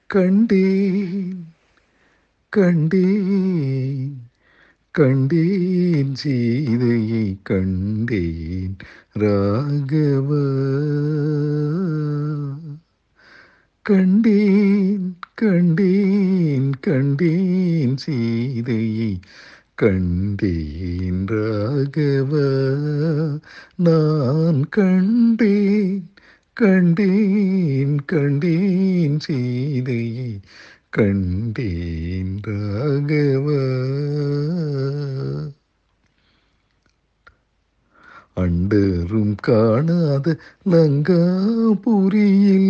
கண்டேன் கண்டேன் கண்டேன் சீதையை கண்டேன் ராகவ கண்டேன் கண்டேன் கண்டேன் சீதையை கண்டேன் ராகவ நான் கண்டேன் கண்டேன் கண்டேன் சீதையை கண்டேன் ராகவ அண்டரும் காணாத லங்காபுரியில்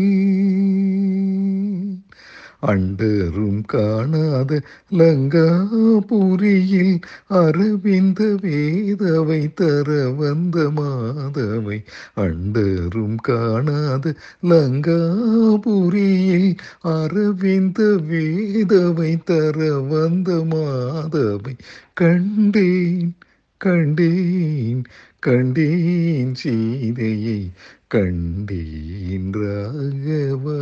அண்டரும் காணாத லங்காபுரியில் அரவிந்த வேதவை தர வந்த மாதவை அண்டரும் காணாத லங்காபுரியில் அரவிந்த வேதவை தர வந்த மாதவை கண்டேன் கண்டேன் கண்டேன் சீதையை கண்டேன் ராகவா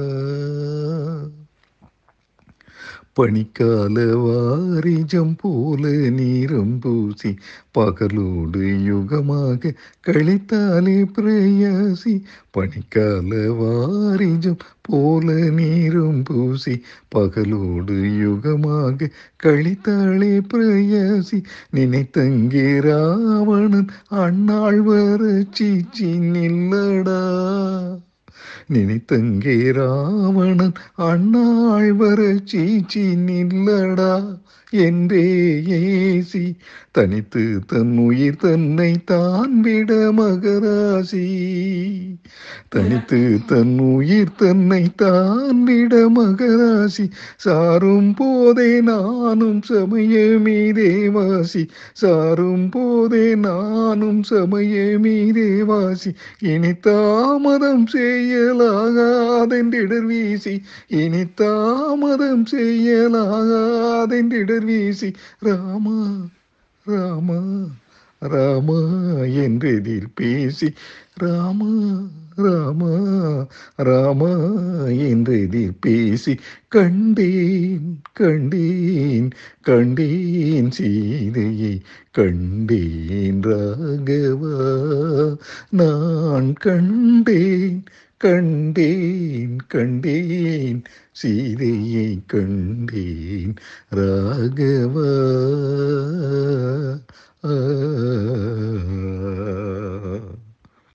பனிக்கால வாரிஜம் போல நீரம் பூசி பகலோடு யுகமாக கழித்தாலே பிரயாசி பனிக்கால வாரிஜம் போல நீரும் பூசி பகலோடு யுகமாக கழித்தாளே பிரயாசி நினைத்தங்கே ராவணன் அண்ணாள் வர சீச்சி நில்லடா நினைத்தங்கே ராவணன் அண்ணாள் வர சீச்சி நில்லடா என்றே ஏசி தனித்து தன் உயிர் தன்னை தான் விட மகராசி தனித்து தன் உயிர் தன்னை தான் விட மகராசி சாரும் போதே நானும் சமயமே தேவாசி சாரும் போதே நானும் சமயமே தேவாசி இனி தாமதம் செய்யலாகாதென்றிடர் வீசி இனி தாமதம் செய்யலாகாதென்றிடர் வீசி ராமா ராமா ராமா என்றெதிர் பேசி ராமா ராமா ராமா என்றெதிர் பேசி கண்டேன் கண்டேன் கண்டேன் சீதையை கண்டேன் ராகவா நான் கண்டேன் கண்டேன் கண்டேன் சீதையை கண்டேன் ராகவா ஆ